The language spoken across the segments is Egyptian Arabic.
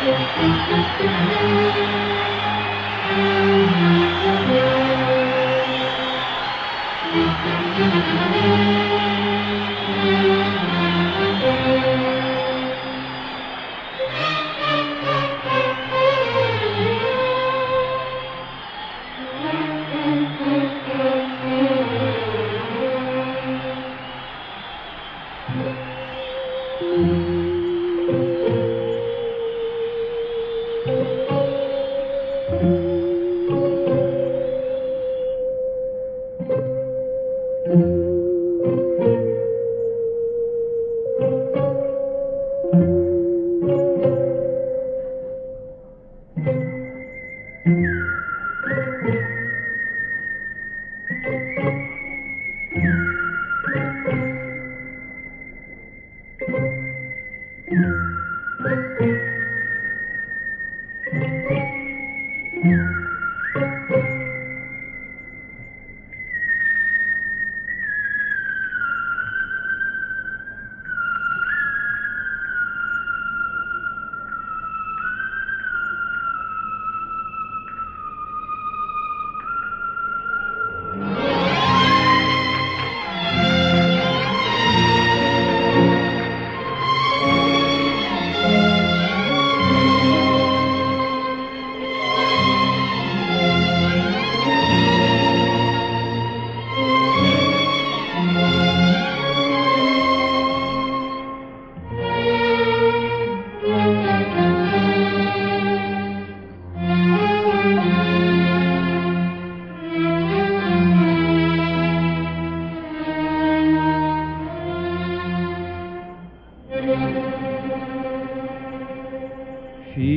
في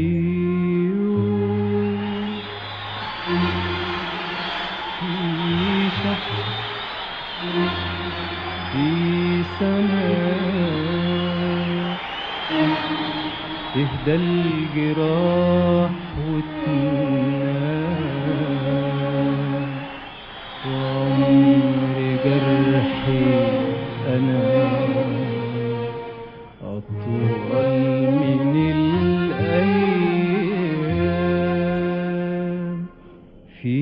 يوم في شهر في سنة تهدى الجراح وتنام وعمر جرحي أنا أطول من الأيام في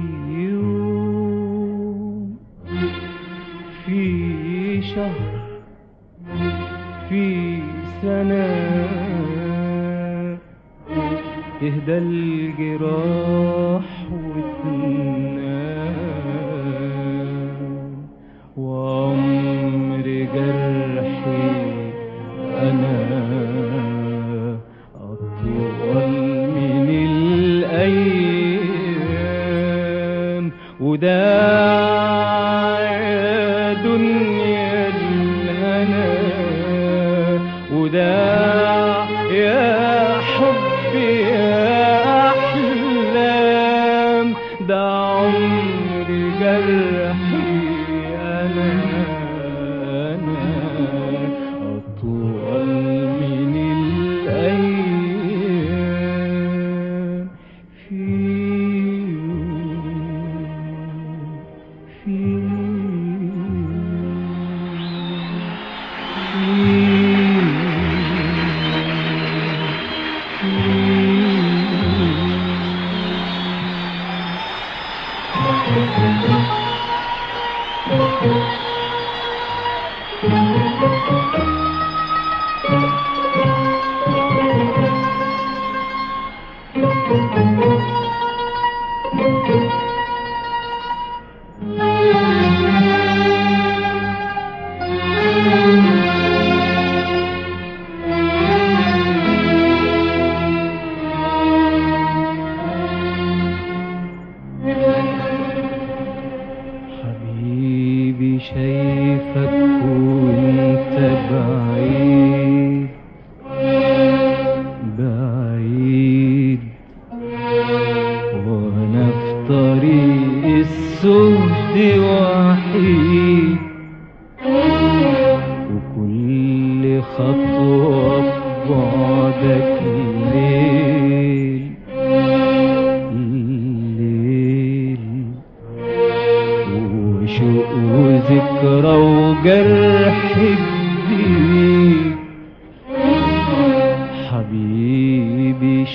يوم في شهر في سنة تهدى الجراح وتنام وعمر جرحي أنا أطول من الأيام وداع يا دنيا الهنا وداع يا حب يا أحلام ده عمر جرحي أنا أنا أطول من الأيام في في في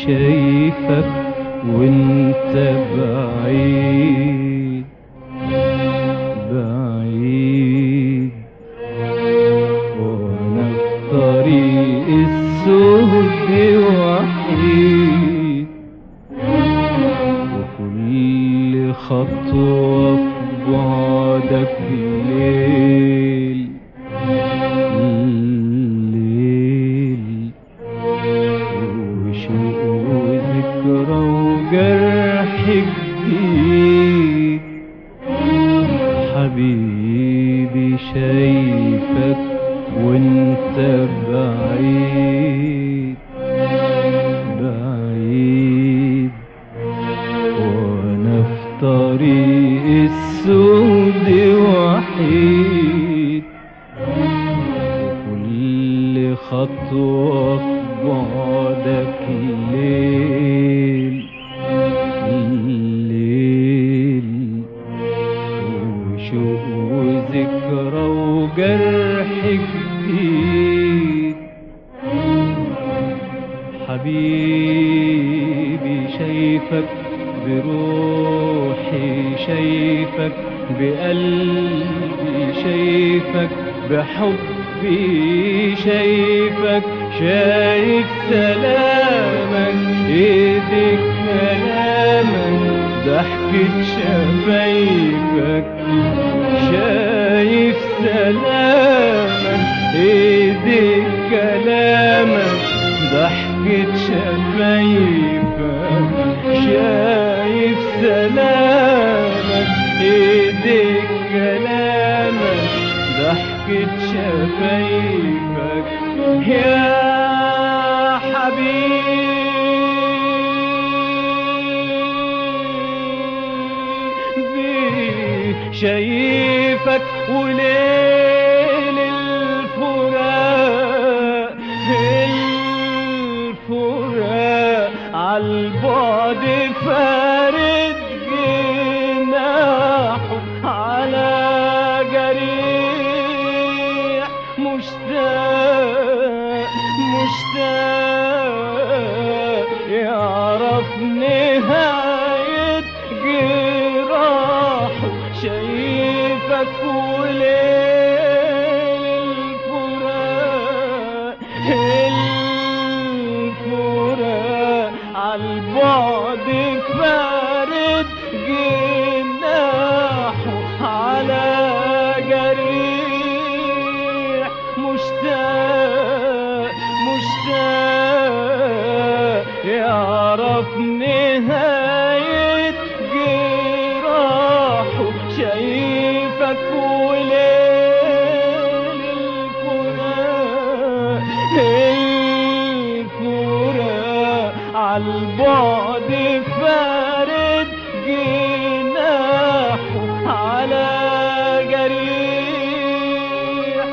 شايفك وانت بعيد بعيد وانا في طريق السود وحيد وكل خطوة في بعدك ليل ليل وشوق وذكرى وجرح جديد حبيبي شايفك وانت بعيد بعيد وانا في طريق السود وحيد وكل خطوة في بعدك ليل ليل وشوق وذكرى وجرح جديد حبيبي شايفك بروحي شايفك بقلبي شايفك بحبي شايفك شايف سلامك ايدك كلامك ضحكة شفايفك شايف سلامك ايدك كلامك ضحكة شفايفك شايف سلامك ايدك كلامك ضحكة شفايفك يا حبيبي شايفك وليل الفراق الفراق عالبعد فارد جناحه على جريح مشتاق مشتاق يعرف نهاية جراحه شايفك وليل الفراق الفراق عالبعد فارد جناحه على جريح مشتاق مشتاق يعرف نهاية جراحه شايفك وليل الفراق الفراق عالبعد فارد جناحه على جريح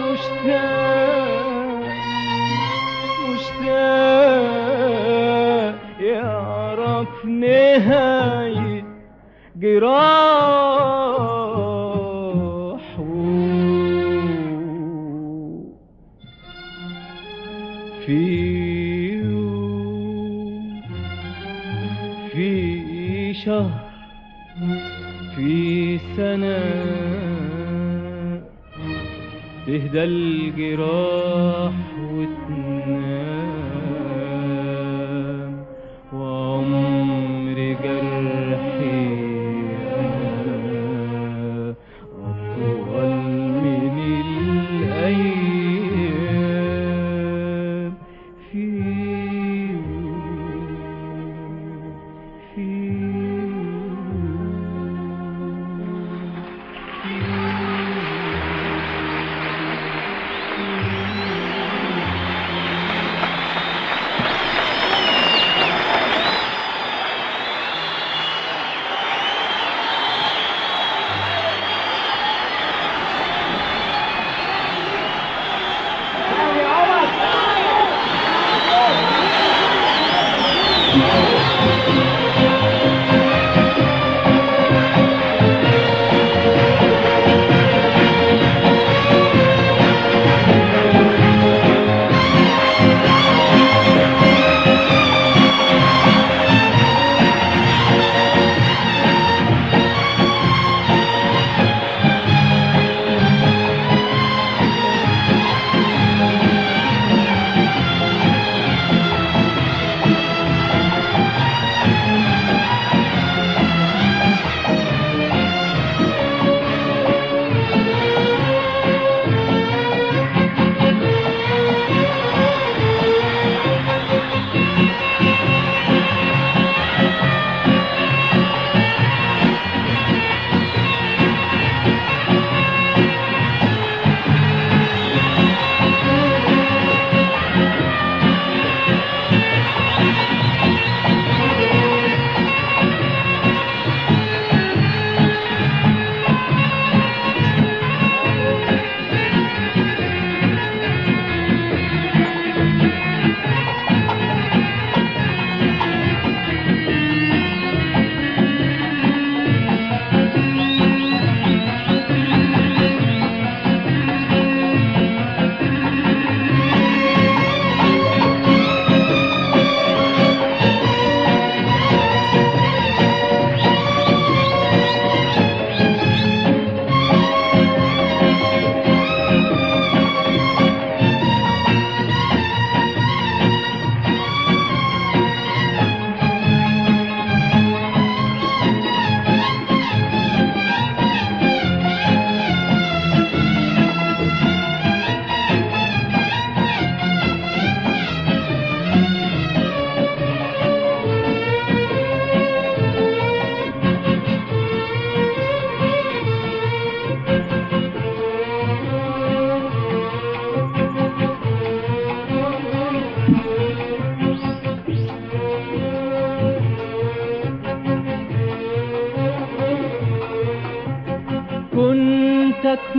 مشتاق مشتاق يعرف نهاية جراحه في يوم في شهر في سنة تهدى الجراح وتنام وعمر جرحي أنا أطول من الأيام في يوم في يوم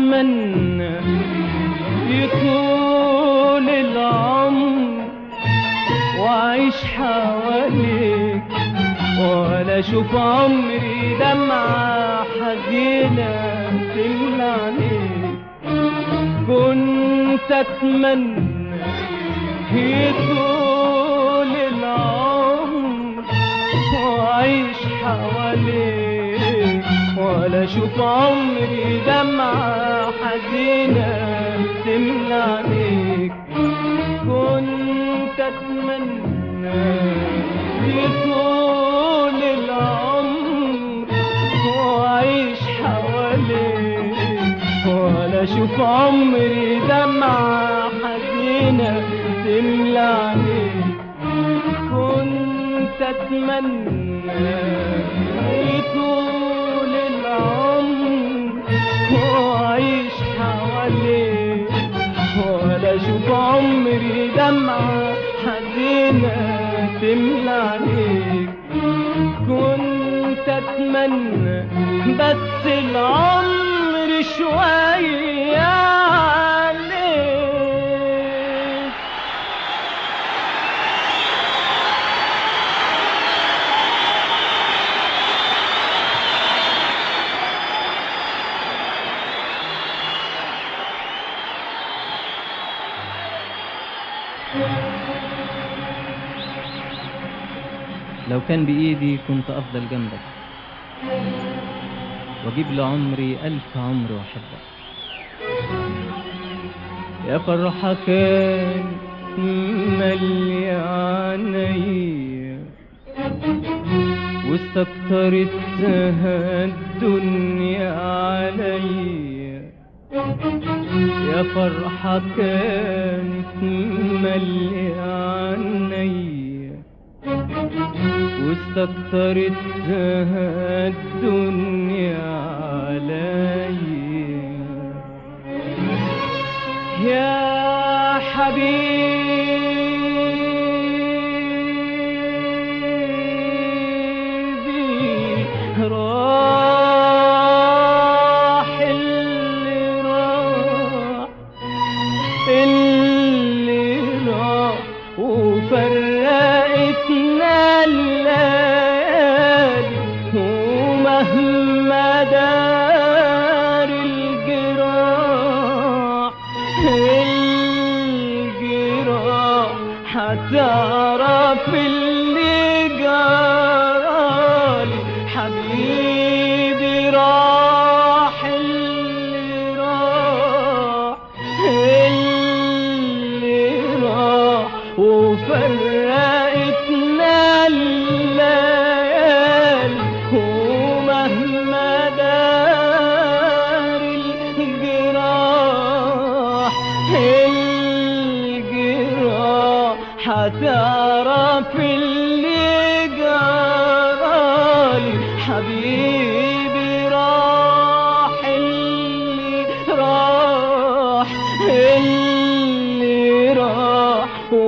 اتمنى يطول العمر واعيش حواليك ولا اشوف عمري دمعة حزينة تملى عليك كنت اتمنى يطول العمر واعيش حواليك ولا اشوف عمري دمعة حزينة تملى عليك كنت اتمنى يطول العمر واعيش حواليك ولا اشوف عمري دمعة حزينة تملى عليك كنت اتمنى يطول العمر واعيش حواليك ولا اشوف عمري دمعة حزينة تملى عليك كنت اتمنى بس العمر شوية عليك لو كان بإيدي كنت أفضل جنبك وأجيب لعمري ألف عمر وأحبك يا فرحة كان ملي عينيا واستكترتها الدنيا عليا يا فرحة كانت ملي عينيا واستكترتها الدنيا عليا يا حبيبي راح اللي راح اللي راح وفرقتنا الليالي ومهما دار الجراح الجراح هتعرف اللي جرالي حبيبي راح اللي راح اللي راح وفرقتنا الليالي ومهما دار الجراح الجراح هتعرف اللي جرالي حبيبي راح اللي راح اللي راح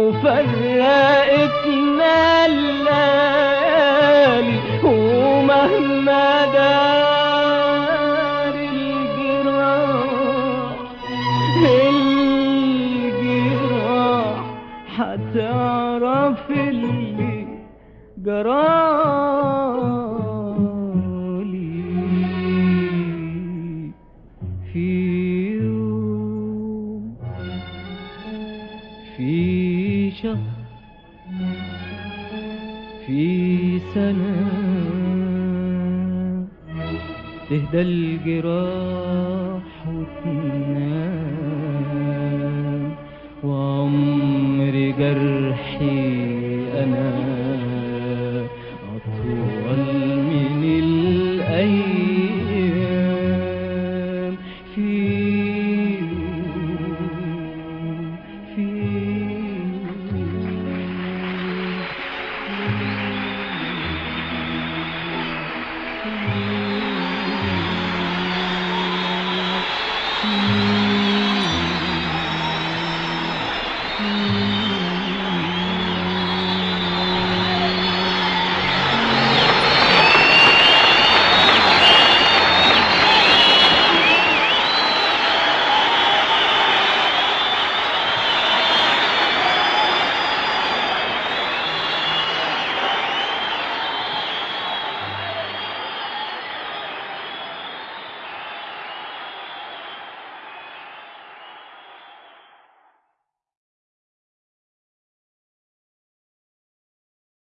وفرقتنا الليالي ومهما دار الجراح الجراح هتعرف اللي جرالي في يوم في شهر في سنة تهدى الجراح وتنام وعمر جرحي